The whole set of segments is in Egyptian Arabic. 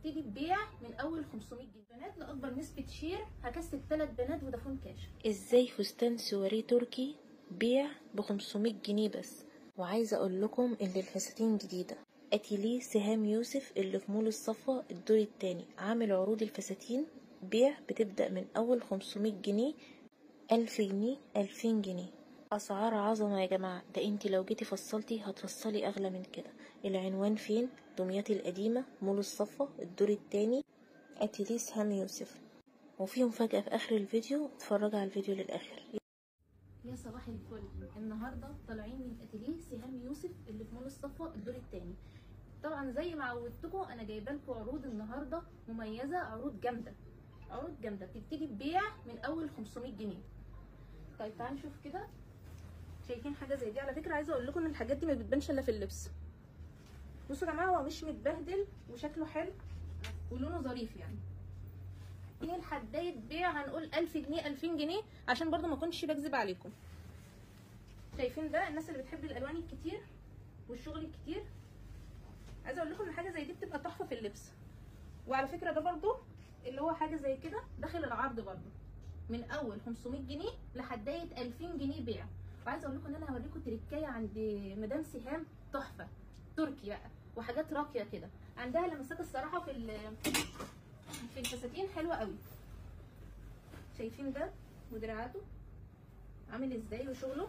بتبتدي تبيع من اول 500 جنيه بنات لاكبر نسبه شير هكسب ثلاث بنات فودافون كاش ازاي فستان سواري تركي بيع ب 500 جنيه بس وعايزه اقول لكم ان الفساتين جديده اتيليه سهام يوسف اللي في مول الصفا الدور التاني عامل عروض الفساتين بيع بتبدا من اول 500 جنيه 1000 جنيه 2000 جنيه اسعار عظمه يا جماعه ده انت لو جيتي فصلتي هتفصلي اغلى من كده العنوان فين دمياط القديمه مول الصفا الدور التاني اتيليه سهام يوسف وفي مفاجاه في اخر الفيديو اتفرجوا على الفيديو للاخر يا صباح الفل النهارده طالعين من اتيليه سهام يوسف اللي في مول الصفا الدور التاني طبعا زي ما عودتكم انا جايبه لكم عروض النهارده مميزه عروض جامده عروض جامده بتبتدي تبيع من اول 500 جنيه طيب تعالوا نشوف كده شايفين حاجه زي دي على فكره عايزه اقول لكم ان الحاجات دي ما بتبانش الا في اللبس بصوا يا جماعه هو مش متبهدل وشكله حلو ولونه ظريف يعني ايه الحدايه بيع هنقول 1000 جنيه 2000 جنيه عشان برضو ما اكونش بكذب عليكم شايفين ده الناس اللي بتحب الالوان الكتير والشغل الكتير عايزه اقول لكم ان حاجه زي دي بتبقى تحفه في اللبس وعلى فكره ده برضو اللي هو حاجه زي كده داخل العرض برضو من اول 500 جنيه لحدايه 2000 جنيه بيع وعايزه اقول لكم ان انا هوريكم تريكايه عند مدام سهام تحفه تركي بقى وحاجات راقيه كده عندها لمسات الصراحه في في الفساتين حلوه قوي شايفين ده ودراعاته عامل ازاي وشغله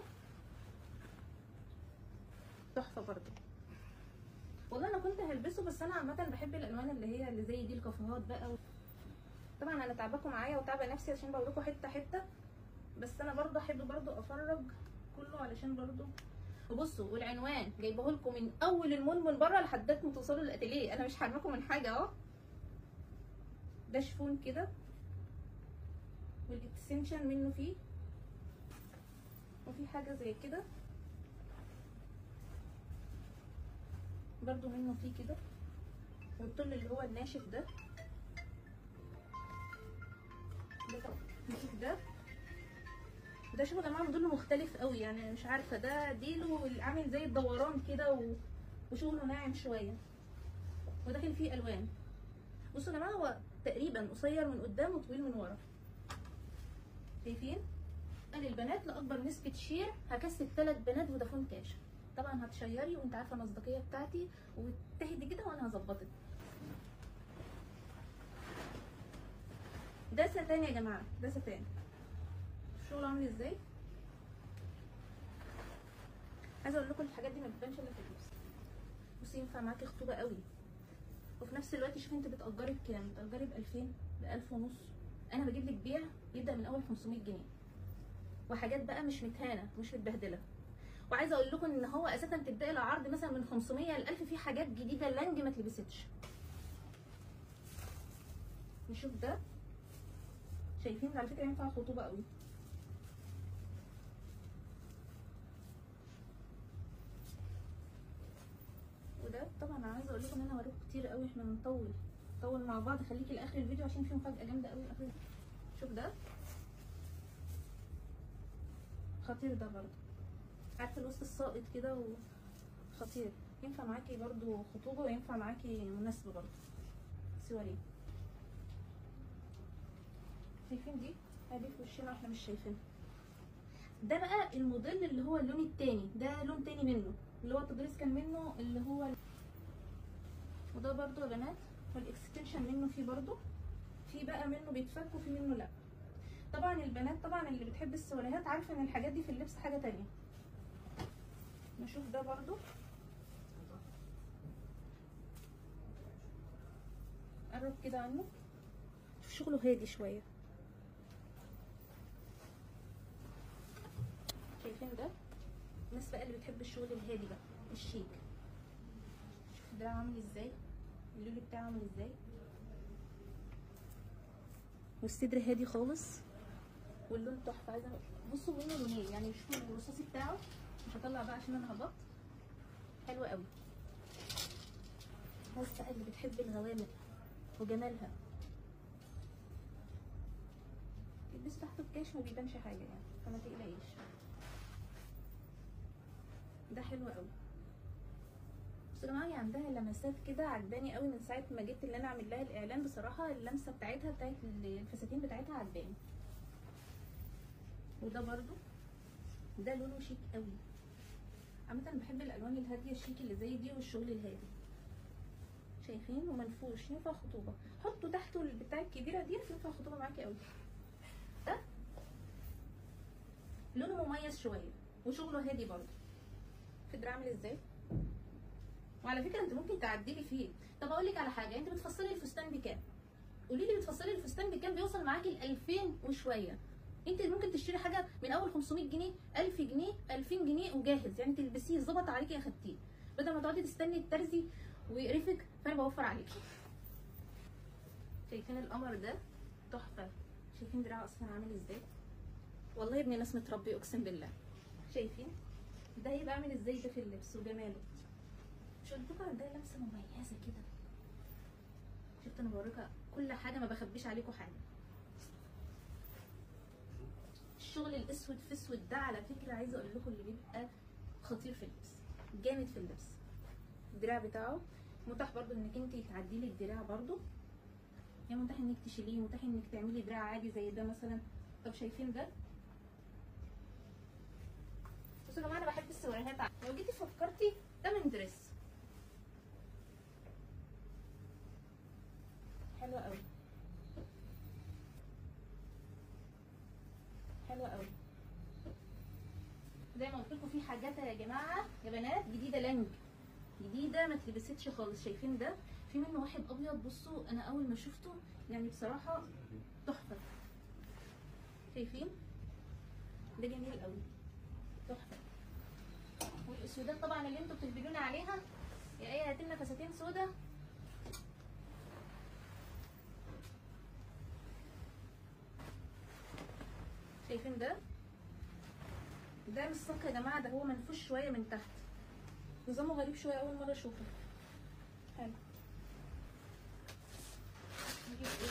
تحفه برضه والله انا كنت هلبسه بس انا عامه بحب الالوان اللي هي اللي زي دي الكافيهات بقى و... طبعا انا تعباكم معايا وتعبه نفسي عشان بوريكم حته حته بس انا برضه احب برضه افرج كله علشان برضه وبصوا والعنوان جايبه لكم من اول المول من بره لحد ما توصلوا الاتيليه انا مش حارماكم من حاجه اهو ده شفون كده والاكستنشن منه فيه وفي حاجه زي كده برضو منه فيه كده والطل اللي هو الناشف ده ده نشوف ده ده شوفوا يا جماعه موديله مختلف قوي يعني مش عارفه ده ديله عامل زي الدوران كده و... وشغله ناعم شويه وداخل فيه الوان بصوا يا جماعه هو تقريبا قصير من قدام وطويل من ورا شايفين للبنات لاكبر نسبه شير هكسب ثلاث بنات فودافون كاش طبعا هتشيري وانت عارفه المصداقيه بتاعتي وتهدي كده وانا هظبطك ده ستان يا جماعه ده ستان الشغل عامل ازاي عايزه اقول لكم الحاجات دي ما بتبانش الا في اللبس بصي ينفع معاكي خطوبه قوي وفي نفس الوقت شوفي انت بتأجري بكام بتأجري ب 2000 ب 1000 ونص انا بجيب لك بيع يبدا من اول 500 جنيه وحاجات بقى مش متهانه مش متبهدله وعايزه اقول لكم ان هو اساسا تبداي العرض مثلا من 500 ل 1000 في حاجات جديده لانج ما اتلبستش نشوف ده شايفين على فكره ينفع خطوبه قوي وده طبعا انا عايزه اقول لكم ان انا هوريكم كتير قوي احنا هنطول نطول مع بعض خليكي لاخر الفيديو عشان في مفاجاه جامده قوي اخر شوف ده خطير ده برضه عارفه الوسط الساقط كده وخطير ينفع معاكي برضو خطوبه وينفع معاكي مناسبه برضو سواري شايفين دي ادي في وشنا احنا مش شايفينها ده بقى الموديل اللي هو اللون التاني ده لون تاني منه اللي هو التدريس كان منه اللي هو وده برضو يا بنات والاكستنشن منه فيه برضو في بقى منه بيتفك وفي منه لا طبعا البنات طبعا اللي بتحب السواريهات عارفه ان الحاجات دي في اللبس حاجه تانية نشوف ده برضو قرب كده عنه شوف شغله هادي شويه شايفين ده الناس بقى اللي بتحب الشغل الهادي بقى الشيك شوف ده عامل ازاي اللولي بتاعه عامل ازاي والصدر هادي خالص واللون تحفه عايزه بصوا منه لونين يعني شوفوا الرصاصي بتاعه مش هطلع بقى عشان انا هبط حلو قوي الناس بقى اللي بتحب الغوامق وجمالها البس تحته الكاش ما بيبانش حاجه يعني فما تقلقيش ده حلو قوي بصوا يا جماعه هي عندها لمسات كده عجباني قوي من ساعه ما جيت اللي انا اعمل لها الاعلان بصراحه اللمسه بتاعتها بتاعت الفساتين بتاعتها عجباني وده برضو ده لونه شيك قوي عامه أنا بحب الالوان الهاديه الشيك اللي زي دي والشغل الهادي شايفين ومنفوش ينفع خطوبه حطوا تحته البتاع الكبيره دي تنفع خطوبه معاكي قوي ده لونه مميز شويه وشغله هادي برضو فكرة عامل ازاي وعلى فكره انت ممكن تعدلي فيه طب اقول لك على حاجه انت بتفصلي الفستان بكام قولي لي بتفصلي الفستان بكام بيوصل معاكي ل 2000 وشويه انت ممكن تشتري حاجه من اول 500 جنيه 1000 جنيه 2000 جنيه وجاهز يعني تلبسيه ظبط عليكي اخدتيه بدل ما تقعدي تستني الترزي ويقرفك فانا بوفر عليكي شايفين القمر ده تحفه شايفين دراعه اصلا عامل ازاي والله ابن ناس متربي اقسم بالله شايفين ده هيبقى عامل ازاي ده في اللبس وجماله مش قلت لكم عندها لمسه مميزه كده شفت انا بوريكم كل حاجه ما بخبيش عليكم حاجه الشغل الاسود في اسود ده على فكره عايزه اقول لكم اللي بيبقى خطير في اللبس جامد في اللبس الدراع بتاعه متاح برضو انك انت تعدلي الدراع برضو يعني متاح انك تشيليه متاح انك تعملي دراع عادي زي ده مثلا طب شايفين ده بصوا يا جماعه انا بحب السواريهات لو جيتي فكرتي ده من دريس حلوه قوي حلوه قوي زي ما قلت لكم في حاجات يا جماعه يا بنات جديده لانج جديده ما اتلبستش خالص شايفين ده في منه واحد ابيض بصوا انا اول ما شفته يعني بصراحه تحفه شايفين ده جميل قوي تحفه والاسودات طبعا اللي انتوا بتهبلونا عليها يا ايه هات لنا فساتين سودا شايفين ده ده مش صك يا جماعه ده هو منفوش شويه من تحت نظامه غريب شويه اول مره اشوفه حلو نجيب ايه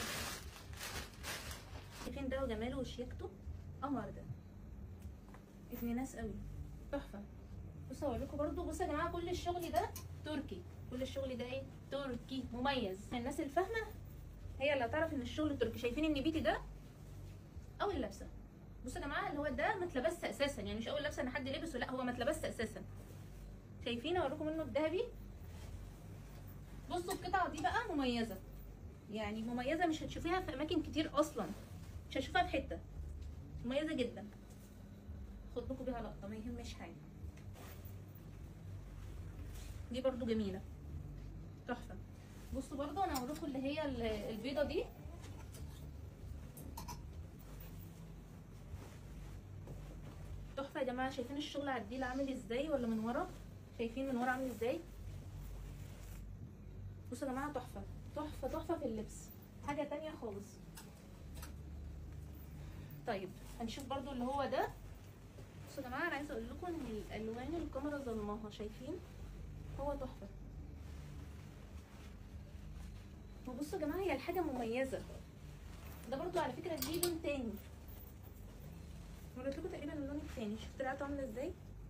شايفين ده وجماله وشياكته قمر ده ابن ناس قوي تحفه بصوا اقول لكم برده بصوا يا جماعه كل الشغل ده تركي كل الشغل ده ايه تركي مميز الناس الفاهمه هي اللي هتعرف ان الشغل تركي شايفين النبيتي ده اول لابسه بصوا يا جماعه اللي هو ده ما اتلبسش اساسا يعني مش اول لابسه ان حد لبسه لا هو ما اتلبسش اساسا شايفين اوريكم منه الذهبي بصوا القطعه دي بقى مميزه يعني مميزه مش هتشوفيها في اماكن كتير اصلا مش هتشوفها في حته مميزه جدا خد لكم بيها لقطه ما يهمش حاجه دي برضو جميله تحفه بصوا برضو انا هوريكم اللي هي ال- البيضه دي تحفه يا جماعه شايفين الشغل على الديل عامل ازاي ولا من ورا شايفين من ورا عامل ازاي بصوا يا جماعه تحفه تحفه تحفه في اللبس حاجه تانية خالص طيب هنشوف برضو اللي هو ده بصوا يا جماعه انا عايزه اقول لكم ان الالوان الكاميرا ظلماها شايفين هو تحفه وبصوا يا جماعه هي الحاجه مميزه ده برضو على فكره ليه لون تاني وريت لكم تقريبا اللون التاني شفت دراعته عامله ازاي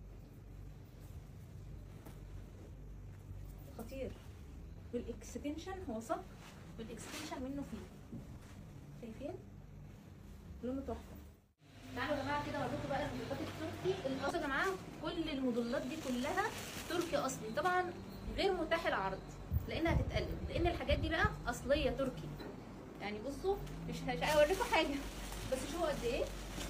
خطير والاكستنشن هو صك والاكستنشن منه فيه شايفين لونه تحفه تعالوا يا جماعه كده اوريكم بقى الموديلات التركي اللي بصوا يا جماعه كل الموديلات دي كلها تركي اصلي طبعا غير متاح العرض لانها هتتقلب لان الحاجات دي بقى اصليه تركي يعني بصوا مش مش هوريكم حاجه بس شوفوا قد ايه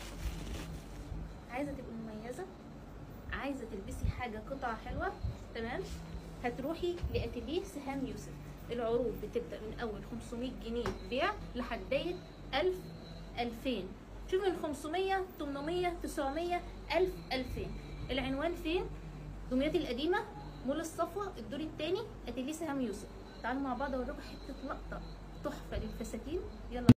عايزه تبقي مميزه عايزه تلبسي حاجه قطعه حلوه تمام هتروحي لاتيليه سهام يوسف العروض بتبدا من اول 500 جنيه بيع لحدايه 1000 2000 شوف من 500 800 900 1000 2000 العنوان فين دمياط القديمه مول الصفوه الدور الثاني اتيليه سهام يوسف تعالوا مع بعض اوريكم حته لقطه تحفه للفساتين يلا